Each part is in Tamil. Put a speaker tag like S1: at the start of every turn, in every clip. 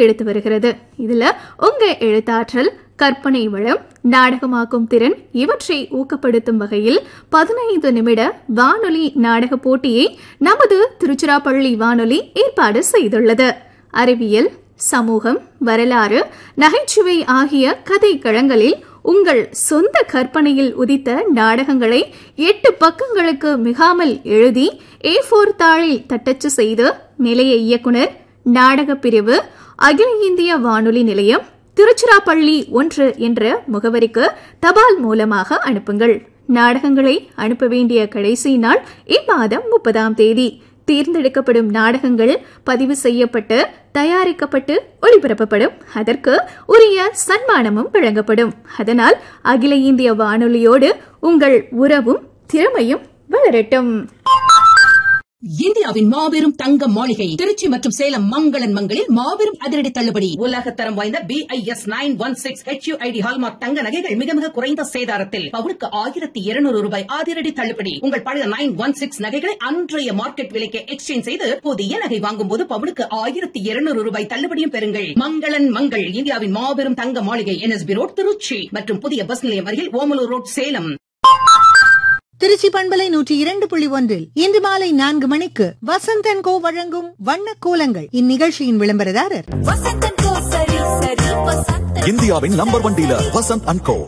S1: எடுத்து வருகிறது இதுல உங்க எழுத்தாற்றல் கற்பனை வளம் நாடகமாக்கும் திறன் இவற்றை ஊக்கப்படுத்தும் வகையில் பதினைந்து நிமிட வானொலி நாடக போட்டியை நமது திருச்சிராப்பள்ளி வானொலி ஏற்பாடு செய்துள்ளது அறிவியல் சமூகம் வரலாறு நகைச்சுவை ஆகிய கதை களங்களில் உங்கள் சொந்த கற்பனையில் உதித்த நாடகங்களை எட்டு பக்கங்களுக்கு மிகாமல் எழுதி ஏ ஃபோர் தாளில் தட்டச்சு செய்து நிலைய இயக்குனர் நாடகப் பிரிவு அகில இந்திய வானொலி நிலையம் திருச்சிராப்பள்ளி ஒன்று என்ற முகவரிக்கு தபால் மூலமாக அனுப்புங்கள் நாடகங்களை அனுப்ப வேண்டிய கடைசி நாள் இம்மாதம் முப்பதாம் தேதி தேர்ந்தெடுக்கப்படும் நாடகங்கள் பதிவு செய்யப்பட்டு தயாரிக்கப்பட்டு ஒளிபரப்பப்படும் அதற்கு உரிய சன்மானமும் வழங்கப்படும் அதனால் அகில இந்திய வானொலியோடு உங்கள் உறவும் திறமையும் வளரட்டும்
S2: இந்தியாவின் மாபெரும் தங்க மாளிகை திருச்சி மற்றும் சேலம் மங்களன் மங்களில் மாபெரும் அதிரடி தள்ளுபடி உலக தரம் வாய்ந்த B I S nine one six H ID hallmark தங்க நகைகள் மிக மிக குறைந்த சேதாரத்தில் பவுனுக்கு ஆயிரத்தி இருநூறு ரூபாய் அதிரடி தள்ளுபடி உங்கள் பழைய நைன் ஒன் சிக்ஸ் நகைகளை அன்றைய மார்க்கெட் விலைக்கு எக்ஸ்சேஞ்ச் செய்து புதிய நகை வாங்கும் போது பவுனுக்கு ஆயிரத்தி இருநூறு ரூபாய் தள்ளுபடியும் பெறுங்கள் மங்களன் மங்கள் இந்தியாவின் மாபெரும் தங்க மாளிகை என்எஸ்பி ரோட் திருச்சி மற்றும் புதிய பஸ் நிலையம் அருகில் ஓமலூர் ரோட் சேலம்
S3: திருச்சி பண்பலை நூற்றி இரண்டு புள்ளி ஒன்றில் இன்று மாலை நான்கு மணிக்கு வசந்தன் கோ வழங்கும் வண்ண கோலங்கள் இந்நிகழ்ச்சியின் விளம்பரதாரர்
S4: இந்தியாவின் number one dealer Vasanth and co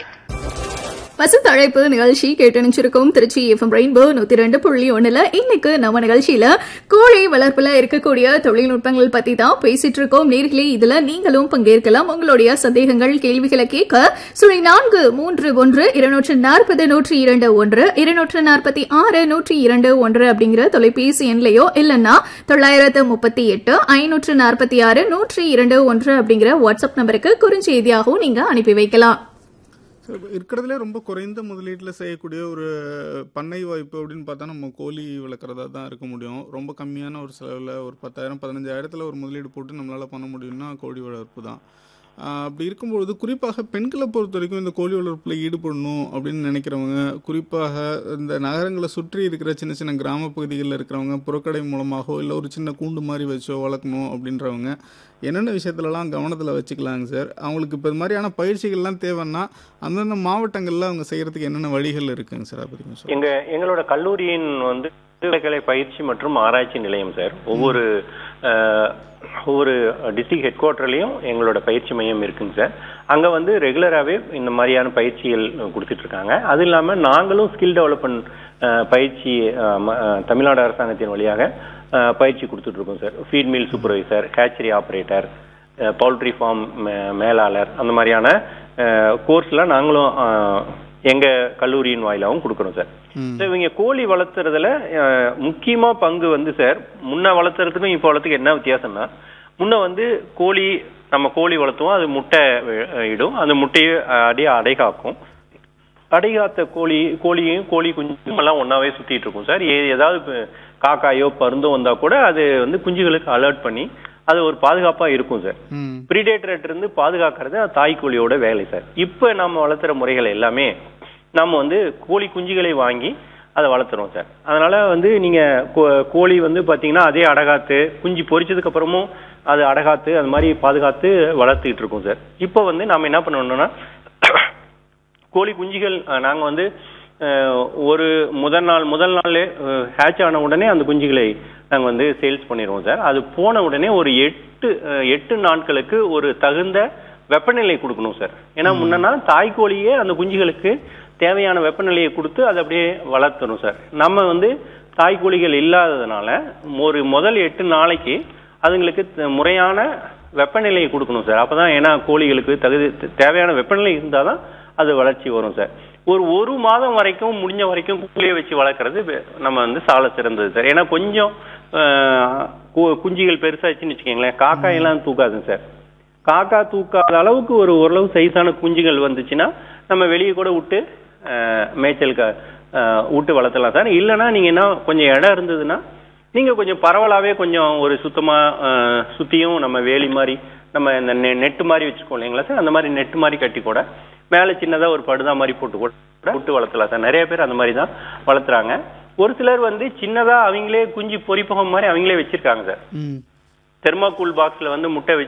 S1: Vasanth அழைப்பு நிகழ்ச்சி கேட்டு நினைச்சிருக்கோம் திருச்சி எஃப்எம் ரெயின்போ நூத்தி ரெண்டு புள்ளி ஒண்ணுல இன்னைக்கு நம்ம நிகழ்ச்சியில கோழி வளர்ப்புல இருக்கக்கூடிய தொழில்நுட்பங்கள் பத்தி தான் பேசிட்டு இருக்கோம் நேர்களே இதுல நீங்களும் பங்கேற்கலாம் உங்களுடைய சந்தேகங்கள் கேள்விகளை கேட்க சுழி நான்கு மூன்று ஒன்று இருநூற்று நாற்பது நூற்றி இரண்டு ஒன்று இருநூற்று நாற்பத்தி ஆறு நூற்றி இரண்டு ஒன்று அப்படிங்கிற தொலைபேசி எண்லையோ இல்லைன்னா தொள்ளாயிரத்து முப்பத்தி எட்டு ஐநூற்று நாற்பத்தி ஆறு நூற்றி இரண்டு ஒன்று அப்படிங்கிற வாட்ஸ்அப் நம்பருக்கு குறுஞ்செய்தியாகவும் நீங்க அனுப்பி வைக்கலாம்
S5: சார் இருக்கிறதுலே ரொம்ப குறைந்த முதலீட்டில் செய்யக்கூடிய ஒரு பண்ணை வாய்ப்பு அப்படின்னு பார்த்தா நம்ம கோழி வளர்க்குறதா தான் இருக்க முடியும் ரொம்ப கம்மியான ஒரு செலவில் ஒரு பத்தாயிரம் பதினஞ்சாயிரத்தில் ஒரு முதலீடு போட்டு நம்மளால் பண்ண முடியும்னா கோழி வளர்ப்பு தான் ஆஹ் அப்படி இருக்கும்பொழுது குறிப்பாக பெண்களை பொறுத்த வரைக்கும் இந்த கோழி வளர்ப்பில் ஈடுபடணும் அப்படின்னு நினைக்கிறவங்க குறிப்பாக இந்த நகரங்களை சுற்றி இருக்கிற சின்ன சின்ன கிராம பகுதிகளில் இருக்கிறவங்க புறக்கடை மூலமாகவோ இல்லை ஒரு சின்ன கூண்டு மாதிரி வச்சோ வளர்க்கணும் அப்படின்றவங்க என்னென்ன விஷயத்துலலாம் கவனத்தில் வச்சுக்கலாங்க சார் அவங்களுக்கு இப்போ இது மாதிரியான பயிற்சிகள்லாம் தேவைன்னா அந்தந்த மாவட்டங்களில் அவங்க செய்கிறதுக்கு என்னென்ன வழிகள் இருக்குங்க சார் அதை பற்றி கொஞ்சம் சொல்லுங்க.
S6: எங்க எங்களோட கல்லூரியின் வந்து இளக்கலை பயிற்சி மற்றும் ஆராய்ச்சி நிலையம் சார் ஒவ்வொரு அஹ், ஒவ்வொரு டிஸ்ட்ரிக்ட் ஹெட் குவார்ட்டர்லையும் எங்களோட பயிற்சி மையம் இருக்குங்க சார் அங்க வந்து ரெகுலராகவே இந்த மாதிரியான பயிற்சிகள் கொடுத்துட்டு இருக்காங்க அது இல்லாம நாங்களும் ஸ்கில் டெவலப்மெண்ட் பயிற்சி அஹ், ம- அஹ், தமிழ்நாடு அரசாங்கத்தின் வழியாக அஹ், பயிற்சி கொடுத்துட்டு இருக்கோம் sir feed mill supervisor hatchery operator poultry farm மேலாளர் அந்த மாதிரியான கோர்ஸ்லாம் நாங்களும் அஹ், எங்க கல்லூரியின் வாயிலாகவும் கொடுக்குறோம் சார் So, இவங்க கோழி வளர்த்துறதுல அஹ், முக்கியமா பங்கு வந்து சார் முன்ன வளர்த்துறதுக்கும் இப்போ வளர்த்துக்கு என்ன வித்தியாசம்னா முன்ன வந்து கோழி நம்ம கோழி வளர்த்துவோம் அது முட்டை அஹ், இடும் அந்த முட்டையை அஹ், அப்படியே அடைகாக்கும் அடைகாத்த கோழி கோழியும் கோழி குஞ்சும் எல்லாம் ஒன்னாவே சுத்திட்டு இருக்கும் சார் ஏ- ஏதாவது இப்ப காக்காயோ பருந்தோ வந்தா கூட அது வந்து குஞ்சுகளுக்கு அலர்ட் பண்ணி அது ஒரு பாதுகாப்பா இருக்கும் சார்
S5: ம்
S6: பிரிடேட்டர்கிட்ட இருந்து பாதுகாக்கிறது அது தாய் கோழியோட வேலை சார் இப்ப நம்ம வளர்த்துற முறைகள் எல்லாமே நம்ம வந்து கோழி குஞ்சுகளை வாங்கி அதை வளர்த்துறோம் சார் அதனால வந்து நீங்க கோ- கோழி வந்து பாத்தீங்கன்னா அதே அடகாத்து குஞ்சு பொரிச்சதுக்கு அப்புறமும் அது அடகாத்து அது மாதிரி பாதுகாத்து வளர்த்துக்கிட்டு இருக்கோம் சார் இப்போ வந்து நாம என்ன பண்ணணும்னா கோழி குஞ்சுகள் அஹ், நாங்க வந்து அஹ், ஒரு முதல் நாள் முதல் நாள் ஹேட்ச் ஆன உடனே அந்த குஞ்சுகளை நாங்க வந்து சேல்ஸ் பண்ணிடுவோம் சார் அது போன உடனே ஒரு எட்டு அஹ், எட்டு நாட்களுக்கு ஒரு தகுந்த வெப்பநிலை கொடுக்கணும் சார் ஏன்னா முன்னனா தாய் கோழியே அந்த குஞ்சுகளுக்கு தேவையான வெப்பநிலையை கொடுத்து அதை அப்படியே வளர்த்தணும் சார் நம்ம வந்து தாய் கோழிகள் இல்லாததுனால ஒரு முதல் எட்டு நாளைக்கு அதுங்களுக்கு த- முறையான வெப்பநிலையை கொடுக்கணும் சார் அப்பதான் ஏன்னா கோழிகளுக்கு தகுதி தேவையான வெப்பநிலை இருந்தாதான் அது வளர்ச்சி வரும் சார் ஒரு ஒரு மாதம் வரைக்கும் முடிஞ்ச வரைக்கும் கோழியை வச்சு வளர்க்குறது வெ- நம்ம வந்து சால சிறந்தது சார் ஏன்னா கொஞ்சம் ஆஹ், கு- குஞ்சுகள் பெருசாச்சுன்னு வச்சுக்கோங்களேன் காக்காயெல்லாம் தூக்காதுங்க சார் காக்கா தூக்காத அளவுக்கு ஒரு ஓரளவு சைஸான குஞ்சுகள் வந்துச்சுன்னா நம்ம வெளியே கூட விட்டு ஆஹ், மேய்ச்சலுக்கு ஆஹ், விட்டு வளர்த்தலாம் சார் இல்லைன்னா நீங்க என்ன கொஞ்சம் இடம் இருந்ததுன்னா நீங்க கொஞ்சம் பரவலாவே கொஞ்சம் ஒரு சுத்தமா ஆஹ், சுத்தியும் நம்ம வேலி மாதிரி நம்ம இந்த நெட் மாதிரி வச்சுக்கோம் இல்லைங்களா சார் அந்த மாதிரி நெட் மாதிரி கட்டி கூட மேல சின்னதா ஒரு படுதா மாதிரி போட்டு கூட விட்டு வளர்த்தலாம் சார் நிறைய பேர் அந்த மாதிரி தான் வளர்த்துறாங்க ஒரு சிலர் வந்து சின்னதா அவங்களே குஞ்சு பொறிப்பகம் மாதிரி அவங்களே வச்சிருக்காங்க சார்
S5: ம்
S6: தெர்மாகூல் பாக்ஸ்ல வந்து முட்டை வச்சு